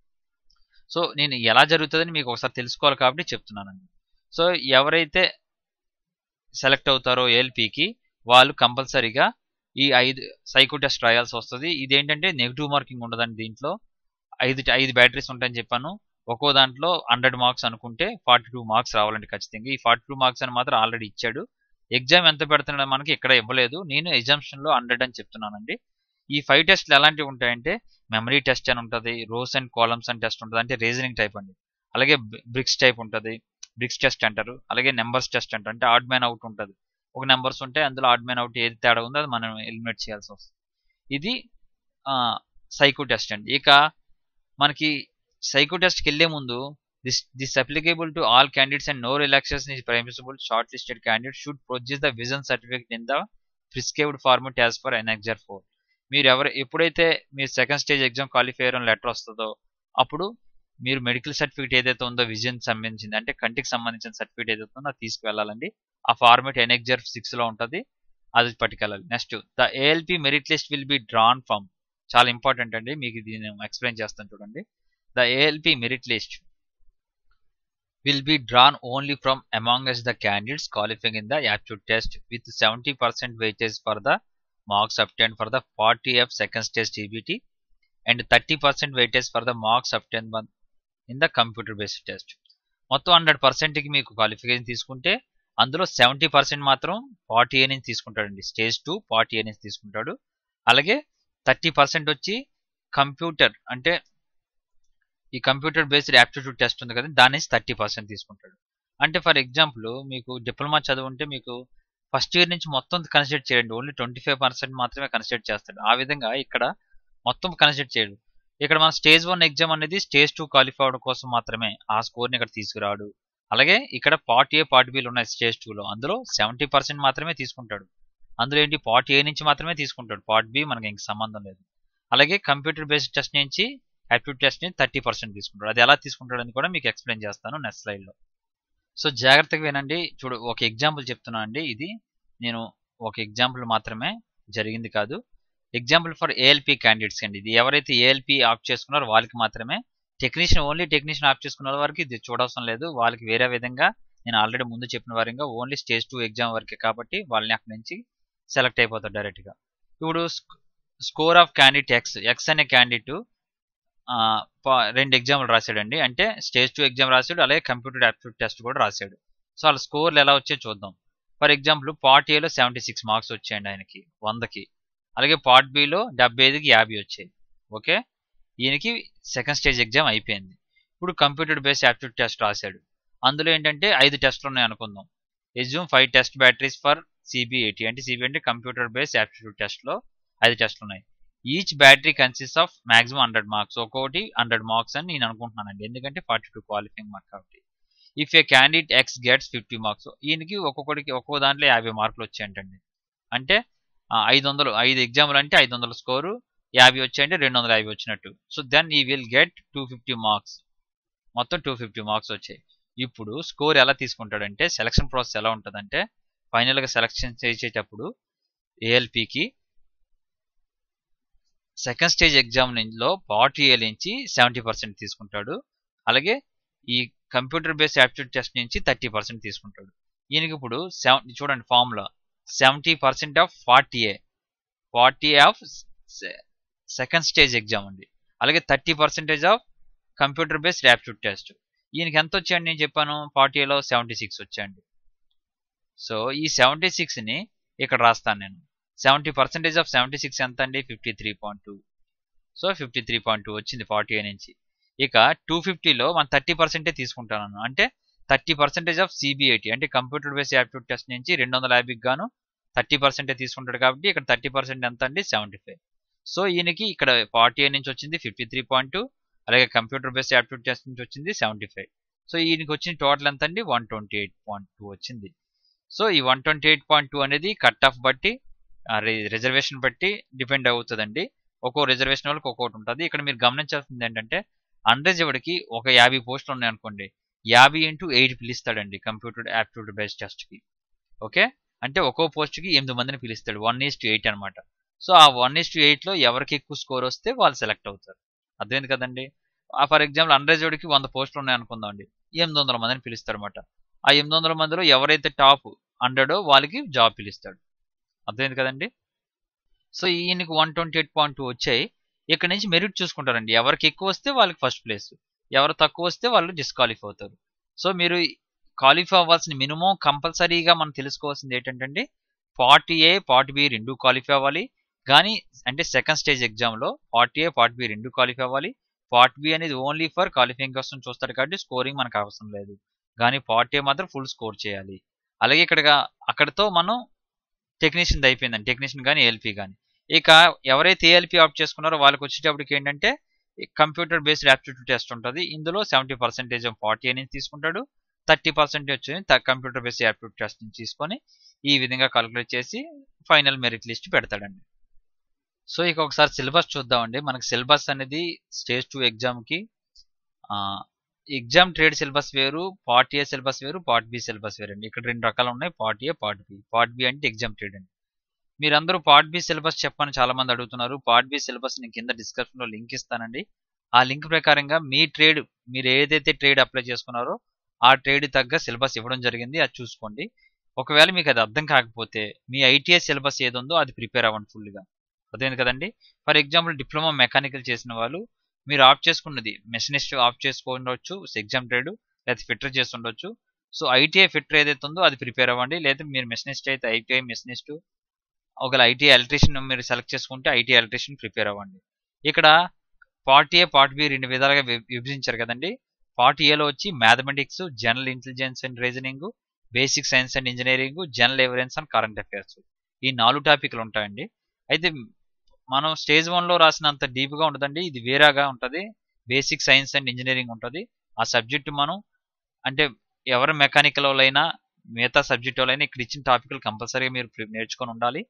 సో నేను ఎలా జరుగుతుందని మీకు ఒకసారి తెలుసుకోవాలి కాబట్టి చెప్తున్నానండి సో ఎవరైతే సెలెక్ట్ అవుతారో ఏఎల్పికి వాళ్ళు కంపల్సరీగా ఈ ఐదు సైకో టెస్ట్ రాయాల్సి వస్తుంది ఇదేంటంటే నెగిటివ్ మార్కింగ్ ఉండదండి దీంట్లో ఐదు ఐదు బ్యాటరీస్ ఉంటాయని చెప్పాను ఒక్కో దాంట్లో హండ్రెడ్ మార్క్స్ అనుకుంటే ఫార్టీ టూ మార్క్స్ రావాలండి ఖచ్చితంగా ఈ ఫార్టీ టూ మార్క్స్ అని మాత్రం ఆల్రెడీ ఇచ్చాడు ఎగ్జామ్ ఎంత పెడుతున్నాడో మనకి ఇక్కడ ఇవ్వలేదు నేను ఎగ్జామ్షన్లో హండ్రెడ్ అని చెప్తున్నానండి ఈ ఫైవ్ టెస్ట్లు ఎలాంటివి ఉంటాయంటే మెమరీ టెస్ట్ అని ఉంటుంది రోస్ అండ్ కాలమ్స్ అని టెస్ట్ ఉంటుంది అంటే రీజనింగ్ టైప్ అండి అలాగే బ్రిక్స్ టైప్ ఉంటుంది బ్రిక్స్ టెస్ట్ అంటారు అలాగే నెంబర్స్ టెస్ట్ అంటారు అంటే ఆడ్ మ్యాన్ అవుట్ ఉంటుంది ఒక నెంబర్స్ ఉంటే అందులో ఆడ్ మ్యాన్ అవుట్ ఏది తేడా ఉందో అది మనం ఎలిమినేట్ చేయాల్సి వస్తుంది ఇది సైకో టెస్ట్ అండి ఇక మనకి సైకో టెస్ట్కి వెళ్ళే ముందు this this applicable to all candidates and no relaxation is permissible short listed candidate should produce the vision certificate in the prescribed format as per annexure four మీరు ఎవరు ఎప్పుడైతే మీరు సెకండ్ స్టేజ్ ఎగ్జామ్ క్వాలిఫైయర్ అని letter వస్తుందో అప్పుడు మీరు medical certificate ఏదైతే ఉందో విజన్ సంబంధించింది అంటే కంటికి సంబంధించిన సర్టిఫికేట్ ఏదైతే ఉందో అది తీసుకువెళ్ళాలండి ఆ ఫార్మేట్ ఎన్ఎక్జర్ సిక్స్ లో ఉంటుంది అది పట్టుకెళ్ళాలి next the ALP merit list will be drawn from చాలా ఇంపార్టెంట్ అండి మీకు దీన్ని ఎక్స్ప్లెయిన్ చేస్తాను చూడండి the ALP merit list will be drawn only from among us the candidates qualifying in the aptitude test with 70% weightage for the marks obtained for the 40F second stage TBT and 30% weightage for the marks obtained in the computer based test. మొత్తం hundred పర్సెంట్కి మీకు qualification తీసుకుంటే అందులో seventy percent మాత్రం part A నుంచి తీసుకుంటాడండి stage two part A నుంచి తీసుకుంటాడు అలాగే థర్టీ పర్సెంట్ వచ్చి కంప్యూటర్ అంటే ఈ కంప్యూటర్ బేస్డ్ యాప్టిట్యూడ్ టెస్ట్ ఉంది కదా దాని నుంచి థర్టీ పర్సెంట్ తీసుకుంటాడు అంటే ఫర్ ఎగ్జాంపుల్ మీకు డిప్లొమా చదువుంటే మీకు ఫస్ట్ ఇయర్ నుంచి మొత్తం కన్సిడర్ చేయండి ఓన్లీ ట్వంటీ ఫైవ్ పర్సెంట్ మాత్రమే కన్సిడర్ చేస్తాడు ఆ విధంగా ఇక్కడ మొత్తం కన్సిడర్ చేయడు ఇక్కడ మన స్టేజ్ వన్ ఎగ్జామ్ అనేది స్టేజ్ టూ క్వాలిఫై అవడం కోసం మాత్రమే ఆ స్కోర్ని ఇక్కడ తీసుకురాడు అలాగే ఇక్కడ పార్ట్ ఏ పార్ట్ బీలు ఉన్నాయి స్టేజ్ టూలో అందులో సెవెంటీ పర్సెంట్ మాత్రమే తీసుకుంటాడు అందులో ఏంటి పార్ట్ ఏ నుంచి మాత్రమే తీసుకుంటాడు పార్ట్ బి మనకి ఇంక సంబంధం లేదు అలాగే కంప్యూటర్ బేస్డ్ టెస్ట్ నుంచి యాప్టిట్యూడ్ టెస్ట్ ని థర్టీ పర్సెంట్ తీసుకుంటాడు అది ఎలా తీసుకుంటాడు అని కూడా మీకు ఎక్స్ప్లెయిన్ చేస్తాను నెక్స్ట్ స్లైడ్లో సో జాగ్రత్తగా వినండి చూడు ఒక ఎగ్జాంపుల్ చెప్తున్నా అండి ఇది నేను ఒక ఎగ్జాంపుల్ మాత్రమే జరిగింది కాదు ఎగ్జాంపుల్ ఫర్ ఏఎల్పి క్యాండిడేట్స్ అండి ఇది ఎవరైతే ఏఎల్పి ఆప్ చేసుకున్నారో వాళ్ళకి మాత్రమే టెక్నీషియన్ ఓన్లీ టెక్నీషియన్ ఆప్ చేసుకున్న వారికి ఇది చూడవసరం లేదు వాళ్ళకి వేరే విధంగా నేను ఆల్రెడీ ముందు చెప్పిన వారంగా ఓన్లీ స్టేజ్ టూ ఎగ్జామ్ వరకే కాబట్టి వాళ్ళని అక్కడి నుంచి సెలెక్ట్ అయిపోతారు డైరెక్ట్గా ఇప్పుడు score of candidate X X అనే క్యాండిడేట్ రెండు ఎగ్జామ్లు రాశాడండి అంటే స్టేజ్ టూ ఎగ్జామ్ రాశాడు అలాగే కంప్యూటర్ యాప్టిట్యూడ్ టెస్ట్ కూడా రాశాడు సో వాళ్ళ స్కోర్లు ఎలా వచ్చాయో చూద్దాం ఫర్ ఎగ్జాంపుల్ పార్ట్ ఏలో సెవెంటీ సిక్స్ మార్క్స్ వచ్చాయండి ఆయనకి వందకి అలాగే పార్ట్ బిలో డెబ్బై ఐదుకి యాభై వచ్చాయి ఓకే ఈయనకి సెకండ్ స్టేజ్ ఎగ్జామ్ అయిపోయింది ఇప్పుడు కంప్యూటర్ బేస్డ్ యాప్టిట్యూడ్ టెస్ట్ రాశాడు అందులో ఏంటంటే ఐదు టెస్ట్లు ఉన్నాయి అనుకుందాం assume five test batteries for CBIT అంటే సిబి అంటే కంప్యూటర్ బేస్డ్ యాప్టిట్యూడ్ టెస్ట్లో ఐదు టెస్ట్లు ఉన్నాయి each battery consist of maximum hundred marks ఒక్కొక్కటి హండ్రెడ్ మార్క్స్ అని నేను అనుకుంటున్నానండి ఎందుకంటే ఫార్టీ టూ క్వాలిఫైయింగ్ మార్క్ కాబట్టి if a candidate X gets fifty marks ఈయనకి ఒక్కొక్కడికి ఒక్కో దాంట్లో యాభై మార్కులు వచ్చాయంటండి అంటే ఐదు వందలు ఐదు ఎగ్జామ్లు అంటే ఐదు వందల స్కోరు యాభై వచ్చాయంటే రెండు వందల యాభై వచ్చినట్టు so then he will get two fifty marks మొత్తం టూ ఫిఫ్టీ మార్క్స్ వచ్చాయి ఇప్పుడు స్కోర్ ఎలా తీసుకుంటాడంటే సెలక్షన్ ప్రాసెస్ ఎలా ఉంటుందంటే ఫైనల్గా సెలక్షన్ చేసేటప్పుడు ఏఎల్పికి సెకండ్ స్టేజ్ ఎగ్జామ్ లో పార్ట్ ఏ నుంచి సెవెంటీ పర్సెంట్ తీసుకుంటాడు అలాగే ఈ కంప్యూటర్ బేస్డ్ యాప్టిట్యూడ్ టెస్ట్ నుంచి థర్టీ పర్సెంట్ తీసుకుంటాడు ఈయనకి ఇప్పుడు సెవెన్ చూడండి formula seventy percent of forty A forty of second stage exam అండి అలాగే thirty percentage of computer based aptitude test ఈయనకి ఎంత వచ్చాయండి నేను చెప్పాను ఫార్టీ ఏలో సెవెంటీ సిక్స్ వచ్చాయండి సో ఈ సెవెంటీ సిక్స్ని ఇక్కడ రాస్తాను నేను seventy percentage of seventy six ఎంత అండి fifty three point two so fifty three point two వచ్చింది ఫార్టీ ఏ నుంచి ఇక టూ ఫిఫ్టీలో మనం థర్టీ పర్సెంటే తీసుకుంటాను అంటే థర్టీ పర్సెంటేజ్ ఆఫ్ సిబిఐటి అంటే కంప్యూటర్ బేస్డ్ యాప్ట్యూడ్ టెస్ట్ నుంచి రెండు వందల యాభైకి గాను థర్టీ పర్సెంటే తీసుకుంటాడు కాబట్టి ఇక్కడ థర్టీ పర్సెంట్ ఎంత అండి సెవెంటీ ఫైవ్ సో ఈయనకి ఇక్కడ ఫార్టీ ఏ నుంచి వచ్చింది ఫిఫ్టీ త్రీ పాయింట్ టూ అలాగే కంప్యూటర్ బేస్డ్ యాప్ట్యూడ్ టెస్ట్ నుంచి వచ్చింది సెవెంటీ ఫైవ్ సో ఈయనకి వచ్చిన టోటల్ ఎంత అండి one twenty eight point two వచ్చింది సో ఈ one twenty eight point two అనేది కట్ ఆఫ్ బట్టి రిజర్వేషన్ బట్టి డిపెండ్ అవుతుందండి ఒక్కో రిజర్వేషన్ వాళ్ళకి ఒక్కొక్కటి ఉంటుంది ఇక్కడ మీరు గమనించాల్సింది ఏంటంటే అన్రిజర్వ్డ్కి ఒక యాభై పోస్టులు ఉన్నాయి అనుకోండి యాభై ఇంటూ ఎయిట్ పిలుస్తాడండి కంప్యూటర్ యాప్ట్యూడ్ బేస్డ్ టెస్ట్కి ఓకే అంటే ఒక్కో పోస్ట్కి ఎనిమిది మందిని పిలుస్తాడు వన్ ఈస్ టు ఎయిట్ అనమాట సో ఆ వన్ ఈస్ టు ఎయిట్లో ఎవరికి ఎక్కువ స్కోర్ వస్తే వాళ్ళు సెలెక్ట్ అవుతారు అర్థమైంది కదండి ఫర్ ఎగ్జాంపుల్ అన్రిజర్వ్డ్కి వంద పోస్టులు ఉన్నాయి అనుకుందాం అండి ఎనిమిది వందల మందిని పిలుస్తాడు అనమాట ఆ ఎనిమిది వందల మందిలో ఎవరైతే టాప్ హండ్రెడో వాళ్ళకి జాబ్ పిలుస్తాడు అర్థమైంది కదండి సో ఈయనకి one twenty eight point two వచ్చాయి ఇక్కడ నుంచి మెరిట్ చూసుకుంటారండి ఎవరికి ఎక్కువ వస్తే వాళ్ళకి ఫస్ట్ ప్లేస్ ఎవరు తక్కువ వస్తే వాళ్ళు డిస్క్వాలిఫై అవుతారు సో మీరు క్వాలిఫై అవ్వాల్సిన మినిమం కంపల్సరీగా మనం తెలుసుకోవాల్సింది ఏంటంటే పార్ట్ ఏ పార్ట్ బి రెండు క్వాలిఫై అవ్వాలి కానీ అంటే సెకండ్ స్టేజ్ ఎగ్జామ్లో పార్ట్ ఏ పార్ట్ బి రెండు క్వాలిఫై అవ్వాలి పార్ట్ బి అనేది ఓన్లీ ఫర్ క్వాలిఫైయింగ్ కోసం చూస్తారు కాబట్టి స్కోరింగ్ మనకు అవసరం లేదు కానీ పార్ట్ ఏ మాత్రం ఫుల్ స్కోర్ చేయాలి అలాగే ఇక్కడ అక్కడితో మనం టెక్నీషియన్ అయిపోయిందండి టెక్నీషియన్ కానీ ఏఎల్పి కానీ ఇక ఎవరైతే ఏఎల్పి ఆప్ట్ చేసుకున్నారో వాళ్ళకి వచ్చేటప్పటికి ఏంటంటే కంప్యూటర్ బేస్డ్ యాప్టిట్యూడ్ టెస్ట్ ఉంటుంది ఇందులో సెవెంటీ పర్సెంటేజ్ ఫార్టీ ఏ నుంచి తీసుకుంటాడు thirty percentage computer based aptitude test నుంచి తీసుకొని ఈ విధంగా కాలిక్యులేట్ చేసి ఫైనల్ మెరిట్ లిస్ట్ పెడతాడండి సో ఇక ఒకసారి సిలబస్ చూద్దామండి మనకి సిలబస్ అనేది స్టేజ్ టూ ఎగ్జామ్కి ఎగ్జామ్ ట్రేడ్ సిలబస్ వేరు పార్ట్ ఏ సిలబస్ వేరు పార్ట్ బి సిలబస్ వేరు అండి ఇక్కడ రెండు రకాలు ఉన్నాయి part A part B part B అంటే ఎగ్జామ్ ట్రేడ్ అండి మీరందరూ పార్ట్ బి సిలబస్ చెప్పని చాలా మంది అడుగుతున్నారు పార్ట్ బి సిలబస్ నేను కింద డిస్క్రిప్షన్లో లింక్ ఇస్తానండి ఆ లింక్ ప్రకారంగా మీ ట్రేడ్ మీరు ఏదైతే ట్రేడ్ అప్లై చేసుకున్నారో ఆ ట్రేడ్ తగ్గ సిలబస్ ఇవ్వడం జరిగింది అది చూసుకోండి ఒకవేళ మీకు అది అర్థం కాకపోతే మీ ఐటీఐ సిలబస్ ఏది ఉందో అది ప్రిపేర్ అవ్వండి ఫుల్గా అదేంది కదండి ఫర్ ఎగ్జాంపుల్ డిప్లొమా మెకానికల్ చేసిన వాళ్ళు మీరు ఆఫ్ చేసుకున్నది మెషినిస్ట్ ఆఫ్ చేసుకోవచ్చు ఎగ్జామ్ ట్రేడ్ లేదా ఫిట్టర్ చేసి ఉండొచ్చు సో ఐటీఐ ఫిట్టర్ ఏదైతే ఉందో అది ప్రిపేర్ అవ్వండి లేదా మీరు మెషినిస్ట్ అయితే ఐటీఐ మెషినిస్ట్ ఒకవేళ ఐటీఐ ఎలక్ట్రీషియన్ మీరు సెలెక్ట్ చేసుకుంటే ఐటీఐ ఎలక్ట్రీషియన్ ప్రిపేర్ అవ్వండి ఇక్కడ పార్ట్ ఏ పార్ట్ బి రెండు విధాలుగా విభజించారు కదండి పార్ట్ ఏలో వచ్చి mathematics general intelligence and reasoning basic science and engineering general evidence and current affairs ఈ నాలుగు టాపిక్లు ఉంటాయండి అయితే మనం స్టేజ్ వన్లో రాసినంత డీప్గా ఉంటుందండి ఇది వేరేగా ఉంటుంది బేసిక్ సైన్స్ అండ్ ఇంజనీరింగ్ ఉంటుంది ఆ సబ్జెక్ట్ మనం అంటే ఎవరు మెకానికల్ వాళ్ళైనా మిగతా సబ్జెక్ట్ వాళ్ళైనా ఇక్కడ ఇచ్చిన టాపిక్లు కంపల్సరీగా మీరు నేర్చుకొని ఉండాలి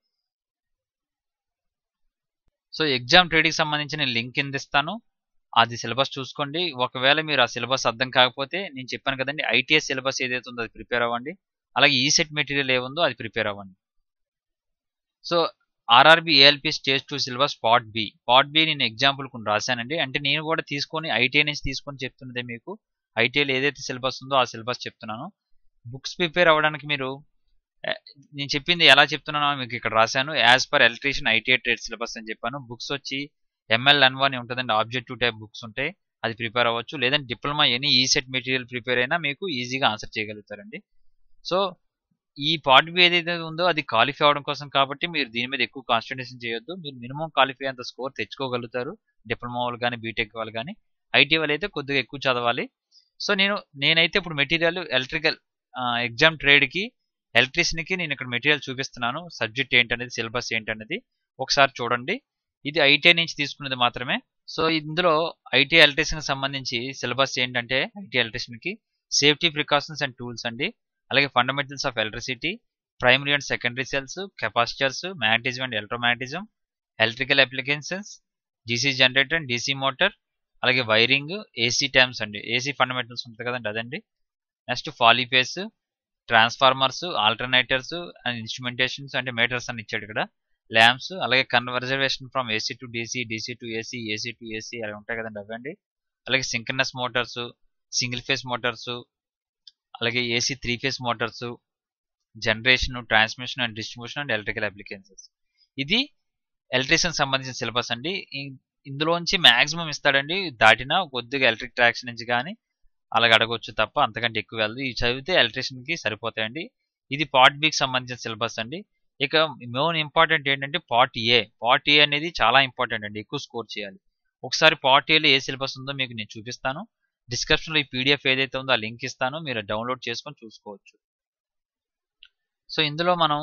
సో ఎగ్జామ్ ట్రేడ్కి సంబంధించిన లింక్ కింద ఇస్తాను అది సిలబస్ చూసుకోండి ఒకవేళ మీరు ఆ సిలబస్ అర్థం కాకపోతే నేను చెప్పాను కదండి ఐటీఎస్ సిలబస్ ఏదైతే ఉందో అది ప్రిపేర్ అవ్వండి అలాగే ఈ సెట్ మెటీరియల్ ఏముందో అది ప్రిపేర్ అవ్వండి so RRB ALP stage two syllabus part B part B నేను ఎగ్జాంపుల్ కొన్ని రాశానండి అంటే నేను కూడా తీసుకొని ఐటీఐ నుంచి తీసుకొని చెప్తున్నదే మీకు ఐటీఐలో ఏదైతే సిలబస్ ఉందో ఆ సిలబస్ చెప్తున్నాను బుక్స్ ప్రిపేర్ అవ్వడానికి మీరు నేను చెప్పింది ఎలా చెప్తున్నానో మీకు ఇక్కడ రాశాను as per electrician ITI trade syllabus అని చెప్పాను బుక్స్ వచ్చి ఎంఎల్ ఎన్ వన్ ఉంటుందండి ఆబ్జెక్టివ్ టైప్ బుక్స్ ఉంటాయి అది ప్రిపేర్ అవ్వచ్చు లేదంటే diploma any ECET material prepare అయినా మీకు ఈజీగా ఆన్సర్ చేయగలుగుతారండి సో ఈ పార్ట్ బి ఏదైతే ఉందో అది క్వాలిఫై అవడం కోసం కాబట్టి మీరు దీని మీద ఎక్కువ కాన్సన్ట్రేషన్ చేయొద్దు మీరు మినిమం క్వాలిఫై అంత స్కోర్ తెచ్చుకోగలుగుతారు డిప్లొమా వాళ్ళు కానీ బీటెక్ వాళ్ళు కానీ ఐటీ వాళ్ళు అయితే కొద్దిగా ఎక్కువ చదవాలి సో నేను నేనైతే ఇప్పుడు మెటీరియల్ ఎలక్ట్రికల్ ఎగ్జామ్ ట్రేడ్కి ఎలక్ట్రీషియన్కి నేను ఇక్కడ మెటీరియల్ చూపిస్తున్నాను సబ్జెక్ట్ ఏంటనేది సిలబస్ ఏంటనేది ఒకసారి చూడండి ఇది ఐటీఐ నుంచి తీసుకున్నది మాత్రమే సో ఇందులో ఐటీఐ ఎలక్ట్రీషియన్కి సంబంధించి సిలబస్ ఏంటంటే ఐటీఐ ఎలక్ట్రీషియన్కి సేఫ్టీ ప్రికాషన్స్ అండ్ టూల్స్ అండి అలాగే fundamentals of electricity primary and secondary cells capacitors magnetism and electromagnetism electrical applications DC generator and DC motor అలాగే వైరింగ్ ఏసీ టైమ్స్ అండి ఏసీ ఫండమెంటల్స్ ఉంటుంది కదండి అదండి next polyphase transformers alternators and instrumentations అంటే meters అని ఇచ్చాడు ఇక్కడ ల్యాంప్స్ అలాగే conversion from AC to DC DC to AC AC to AC అలా ఉంటాయి కదండి అవండి అలాగే synchronous Motors single phase motors అలాగే AC three phase motors generation transmission and distribution and electrical applications ఇది ఎలక్ట్రీషియన్ సంబంధించిన సిలబస్ అండి ఇందులోంచి మాక్సిమం ఇస్తాడండి దాటినా కొద్దిగా ఎలక్ట్రిక్ ట్రాక్షన్ నుంచి కానీ అలాగ అడగొచ్చు తప్ప అంతకంటే ఎక్కువ వెళ్ళదు ఇవి చదివితే ఎలక్ట్రీషియన్కి సరిపోతాయండి ఇది పార్ట్ బికి సంబంధించిన సిలబస్ అండి ఇక మెయిన్ ఇంపార్టెంట్ ఏంటంటే పార్ట్ ఏ పార్ట్ ఏ అనేది చాలా ఇంపార్టెంట్ అండి ఎక్కువ స్కోర్ చేయాలి ఒకసారి పార్ట్ ఏలో ఏ సిలబస్ ఉందో మీకు నేను చూపిస్తాను డిస్క్రిప్షన్లో ఈ పీడిఎఫ్ ఏదైతే ఉందో ఆ లింక్ ఇస్తాను మీరు డౌన్లోడ్ చేసుకొని చూసుకోవచ్చు సో ఇందులో మనం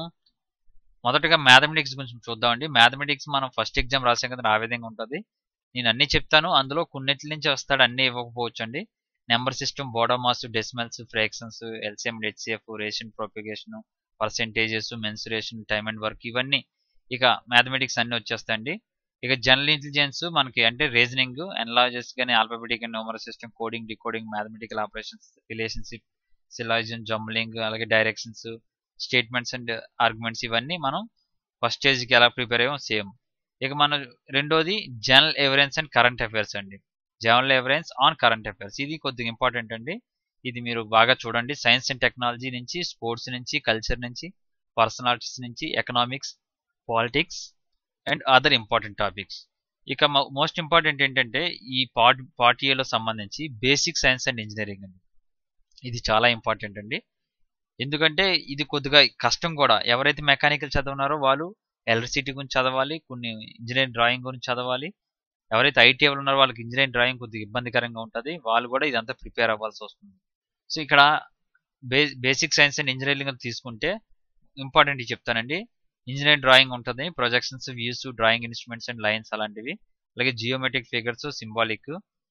మొదటగా మ్యాథమెటిక్స్ గురించి చూద్దామండి మ్యాథమెటిక్స్ మనం ఫస్ట్ ఎగ్జామ్ రాసాం కదా ఆ విధంగా ఉంటుంది నేను అన్ని చెప్తాను అందులో కొన్నిటి నుంచి వస్తాడు అన్ని ఇవ్వకపోవచ్చు అండి number system BODMAS decimals fractions LCM HCF రేషన్ proportion percentages mensuration time and work ఇవన్నీ ఇక మ్యాథమెటిక్స్ అన్ని వచ్చేస్తాయండి ఇక జనరల్ ఇంటెలిజెన్స్ మనకి అంటే రీజనింగ్ ఎనలాజెస్ కానీ alphabetic and numeral system coding decoding mathematical operations relationship syllogism jumbling అలాగే డైరెక్షన్స్ స్టేట్మెంట్స్ అండ్ ఆర్గ్యుమెంట్స్ ఇవన్నీ మనం ఫస్ట్ స్టేజ్కి ఎలా ప్రిపేర్ అయ్యాం సేమ్ ఇక మనం రెండోది general evidence and current affairs అండి general evidence on current affairs ఇది కొద్దిగా ఇంపార్టెంట్ అండి ఇది మీరు బాగా చూడండి సైన్స్ అండ్ టెక్నాలజీ నుంచి స్పోర్ట్స్ నుంచి కల్చర్ నుంచి పర్సనాలిటీస్ నుంచి economics politics and other important topics ఇక మోస్ట్ ఇంపార్టెంట్ ఏంటంటే ఈ పార్ట్ పార్ట్ ఏలో సంబంధించి బేసిక్ సైన్స్ అండ్ ఇంజనీరింగ్ అండి ఇది చాలా ఇంపార్టెంట్ అండి ఎందుకంటే ఇది కొద్దిగా కష్టం కూడా ఎవరైతే మెకానికల్ చదవనారో వాళ్ళు ఎలక్ట్రిసిటీ గురించి చదవాలి కొన్ని ఇంజనీరింగ్ డ్రాయింగ్ గురించి చదవాలి ఎవరైతే ఐటీ వాళ్ళు ఉన్నారో వాళ్ళకి ఇంజనీరింగ్ డ్రాయింగ్ కొద్దిగా ఇబ్బందికరంగా ఉంటుంది వాళ్ళు కూడా ఇదంతా ప్రిపేర్ అవ్వాల్సి వస్తుంది సో ఇక్కడ బే బేసిక్ సైన్స్ అండ్ ఇంజనీరింగ్ తీసుకుంటే ఇంపార్టెంట్ చెప్తానండి ఇంజనీరింగ్ డ్రాయింగ్ ఉంటుంది projections views drawing instruments and lines అలాంటివి అలాగే జియోమెట్రిక్ ఫిగర్స్ సింబాలిక్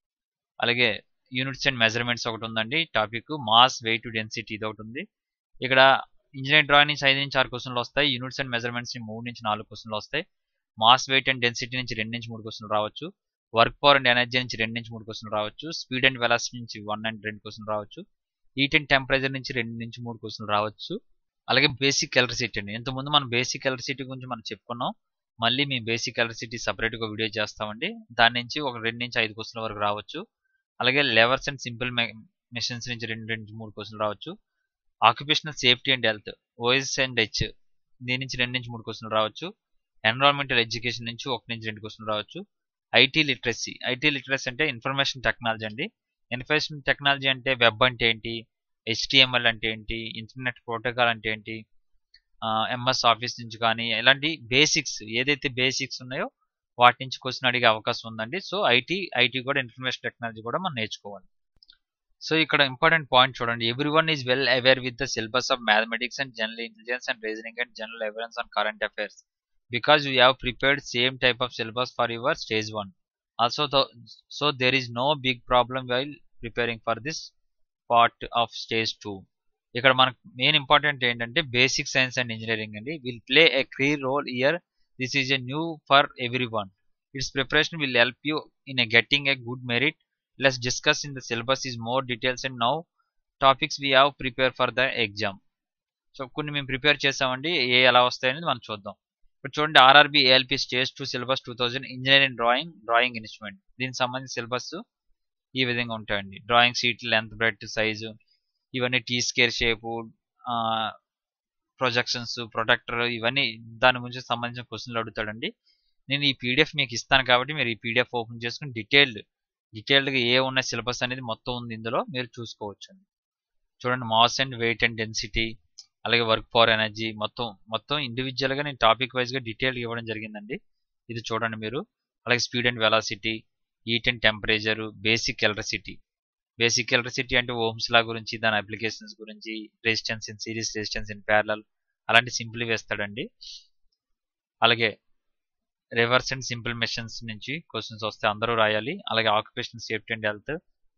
అలాగే యూనిట్స్ అండ్ మెజర్మెంట్స్ ఒకటి ఉందండి టాపిక్ మాస్ వెయిట్ డెన్సిటీ ఇది ఒకటి ఉంది ఇక్కడ ఇంజనీరింగ్ డ్రాయింగ్ నుంచి ఐదు నుంచి ఆరు క్వశ్చన్లు వస్తాయి యూనిట్స్ అండ్ మెజర్మెంట్స్ నుంచి మూడు నుంచి నాలుగు క్వశ్చన్లు వస్తాయి మాస్ వెయిట్ అండ్ డెన్సిటీ నుంచి రెండు నుంచి మూడు క్వశ్చన్లు రావచ్చు వర్క్ పవర్ అండ్ ఎనర్జీ నుంచి రెండు నుంచి మూడు క్వశ్చన్లు రావచ్చు స్పీడ్ అండ్ వెలాసిటీ నుంచి వన్ అండ్ రెండు క్వశ్చన్లు రావచ్చు హీట్ అండ్ టెంపరేచర్ నుంచి రెండు నుంచి మూడు క్వశ్చన్లు రావచ్చు అలాగే బేసిక్ ఎలక్ట్రిసిటీ అండి ఇంతకుముందు మనం బేసిక్ ఎలక్ట్రిసిటీ గురించి మనం చెప్పుకున్నాం మళ్ళీ మేము బేసిక్ ఎలక్ట్రిసిటీ సపరేట్గా వీడియో చేస్తామండి దాని నుంచి ఒక రెండు నుంచి ఐదు క్వశ్చన్ల వరకు రావచ్చు అలాగే లెవర్స్ అండ్ సింపుల్ మెషిన్స్ నుంచి రెండు నుంచి మూడు క్వశ్చన్లు రావచ్చు occupational safety and health OS and H దీని నుంచి రెండు నుంచి మూడు క్వశ్చన్లు రావచ్చు ఎన్విరాన్మెంటల్ ఎడ్యుకేషన్ నుంచి ఒక నుంచి రెండు క్వశ్చన్లు రావచ్చు ఐటీ లిటరసీ ఐటీ లిటరసీ అంటే ఇన్ఫర్మేషన్ టెక్నాలజీ అండి ఇన్ఫర్మేషన్ టెక్నాలజీ అంటే వెబ్ అంటే ఏంటి హెచ్టిఎంఎల్ అంటే ఏంటి ఇంటర్నెట్ ప్రోటోకాల్ అంటే ఏంటి ఎంఎస్ ఆఫీస్ నుంచి కానీ ఇలాంటి బేసిక్స్ ఏదైతే బేసిక్స్ ఉన్నాయో వాటి నుంచి క్వశ్చన్ అడిగే అవకాశం ఉందండి సో ఐటీ ఐటీ కూడా ఇన్ఫర్మేషన్ టెక్నాలజీ కూడా మనం నేర్చుకోవాలి సో ఇక్కడ ఇంపార్టెంట్ పాయింట్ చూడండి every one is well aware with the syllabus of mathematics and general intelligence and reasoning and general awareness on current affairs because you have prepared same type of syllabus for your stage 1 also the, so there is no big problem while preparing for this part of stage 2 ఇక్కడ మనకు main important ఏంటంటే basic science and engineering అండి will play a key role year this is a new for every one its preparation will help you in a getting a good merit let's discuss in the syllabus is more details and now topics we have prepare for the exam so కొన్ని మేము prepare చేసామండి ఏ ఎలా వస్తాయనేది మనం చూద్దాం ఇప్పుడు చూడండి RRB ALP stage two syllabus two thousand engineering drawing drawing instrument దీనికి సంబంధించిన సిలబస్ ఈ విధంగా ఉంటాయండి drawing sheet length breadth size ఇవన్నీ T square shape projections protector ఇవన్నీ దాని గురించి సంబంధించిన క్వశ్చన్లు అడుగుతాడండి నేను ఈ పీడిఎఫ్ మీకు ఇస్తాను కాబట్టి మీరు ఈ పీడిఎఫ్ ఓపెన్ చేసుకుని డీటెయిల్డ్ డీటెయిల్డ్గా ఏ ఉన్న సిలబస్ అనేది మొత్తం ఉంది ఇందులో మీరు చూసుకోవచ్చు చూడండి mass and weight and density అలాగే వర్క్ పవర్ ఎనర్జీ మొత్తం మొత్తం ఇండివిజువల్గా నేను టాపిక్ వైజ్గా డీటెయిల్గా ఇవ్వడం జరిగిందండి ఇది చూడండి మీరు అలాగే speed and velocity heat and temperature basic electricity basic electricity అంటే ఓమ్స్ లా గురించి దాని అప్లికేషన్స్ గురించి resistance in series resistance in parallel అలాంటి సింపుల్ వేస్తాడండి అలాగే రివర్స్ అండ్ సింపుల్ మెషన్స్ నుంచి క్వశ్చన్స్ వస్తే అందరూ రాయాలి అలాగే ఆక్యుపేషన్ సేఫ్టీ అండ్ హెల్త్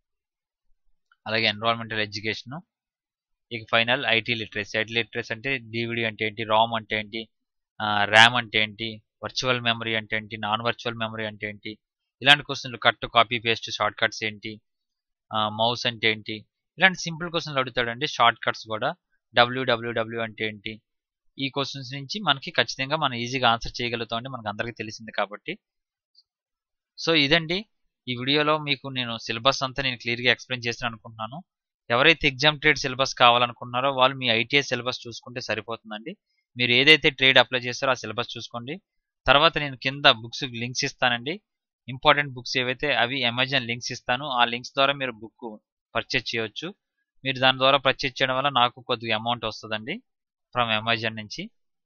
అలాగే ఎన్విరాన్మెంటల్ ఎడ్యుకేషన్ ఇక final IT literacy IT literacy అంటే డివిడి అంటే ఏంటి రామ్ అంటే ఏంటి ర్యామ్ అంటే ఏంటి వర్చువల్ మెమరీ అంటే ఏంటి నాన్ వర్చువల్ మెమరీ అంటే ఏంటి ఇలాంటి క్వశ్చన్లు cut copy paste shortcuts ఏంటి మౌస్ అంటే ఏంటి ఇలాంటి సింపుల్ క్వశ్చన్లు అడుగుతాడండి షార్ట్ కట్స్ కూడా డబ్ల్యూడబ్ల్యూడబ్ల్యూ అంటే ఏంటి ఈ క్వశ్చన్స్ నుంచి మనకి ఖచ్చితంగా మనం ఈజీగా ఆన్సర్ చేయగలుగుతామండి మనకు అందరికీ తెలిసింది కాబట్టి సో ఇదండి ఈ వీడియోలో మీకు నేను సిలబస్ అంతా నేను క్లియర్గా ఎక్స్ప్లెయిన్ చేస్తాను అనుకుంటున్నాను ఎవరైతే ఎగ్జామ్ ట్రేడ్ సిలబస్ కావాలనుకున్నారో వాళ్ళు మీ ఐటీఐ సిలబస్ చూసుకుంటే సరిపోతుందండి మీరు ఏదైతే ట్రేడ్ అప్లై చేస్తారో ఆ సిలబస్ చూసుకోండి తర్వాత నేను కింద బుక్స్ లింక్స్ ఇస్తానండి ఇంపార్టెంట్ బుక్స్ ఏవైతే అవి అమెజాన్ లింక్స్ ఇస్తాను ఆ లింక్స్ ద్వారా మీరు బుక్ పర్చేజ్ చేయొచ్చు మీరు దాని ద్వారా పర్చేజ్ చేయడం వల్ల నాకు కొద్దిగా అమౌంట్ వస్తుందండి ఫ్రమ్ అమెజాన్ నుంచి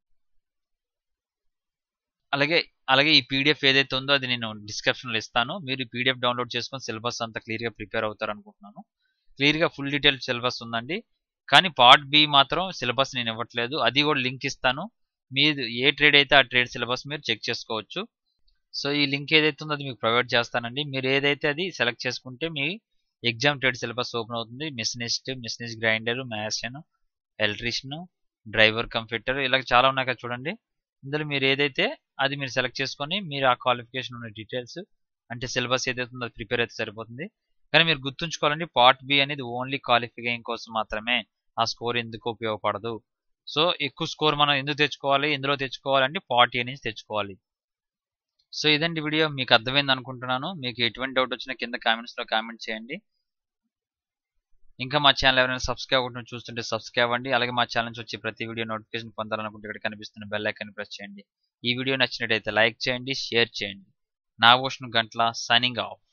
అలాగే అలాగే ఈ పీడిఎఫ్ ఏదైతే ఉందో అది నేను డిస్క్రిప్షన్లో ఇస్తాను మీరు ఈ పీడిఎఫ్ డౌన్లోడ్ చేసుకొని సిలబస్ అంతా క్లియర్గా ప్రిపేర్ అవుతారు అనుకుంటున్నాను క్లియర్గా ఫుల్ డీటెయిల్ సిలబస్ ఉందండి కానీ పార్ట్ బి మాత్రం సిలబస్ నేను ఇవ్వట్లేదు అది కూడా లింక్ ఇస్తాను మీరు ఏ ట్రేడ్ అయితే ఆ ట్రేడ్ సిలబస్ మీరు చెక్ చేసుకోవచ్చు సో ఈ లింక్ ఏదైతే ఉందో అది మీకు ప్రొవైడ్ చేస్తానండి మీరు ఏదైతే అది సెలెక్ట్ చేసుకుంటే మీ ఎగ్జామ్ ట్రేడ్ సిలబస్ ఓపెన్ అవుతుంది machinist machinist grinder mason electrician driver computer ఇలా చాలా ఉన్నాయి కదా చూడండి ఇందులో మీరు ఏదైతే అది మీరు సెలెక్ట్ చేసుకొని మీరు ఆ క్వాలిఫికేషన్ ఉన్న డీటెయిల్స్ అంటే సిలబస్ ఏదైతే ఉందో అది ప్రిపేర్ అయితే సరిపోతుంది కానీ మీరు గుర్తుంచుకోవాలండి పార్ట్ బి అనేది ఓన్లీ క్వాలిఫికేషన్ కోసం మాత్రమే ఆ స్కోర్ ఎందుకు ఉపయోగపడదు సో ఎక్కువ స్కోర్ మనం ఎందుకు తెచ్చుకోవాలి ఎందులో తెచ్చుకోవాలంటే పార్ట్ ఏ నుంచి తెచ్చుకోవాలి సో ఇదండి వీడియో మీకు అర్థమైంది అనుకుంటున్నాను మీకు ఎటువంటి డౌట్ వచ్చినా కింద కామెంట్స్లో కామెంట్ చేయండి ఇంకా మా ఛానల్ ఎవరైనా సబ్స్క్రైబ్ అవ్వకుండా చూస్తుంటే సబ్స్క్రైబ్ అవ్వండి అలాగే మా ఛానల్ నుంచి వచ్చే ప్రతి వీడియో నోటిఫికేషన్ పొందాలనుకుంటే ఇక్కడ కనిపిస్తున్న బెల్ ఐకాన్ ప్రెస్ చేయండి ఈ వీడియో నచ్చినట్టయితే లైక్ చేయండి షేర్ చేయండి నాగభూషణ్ గంట్ల సైనింగ్ ఆఫ్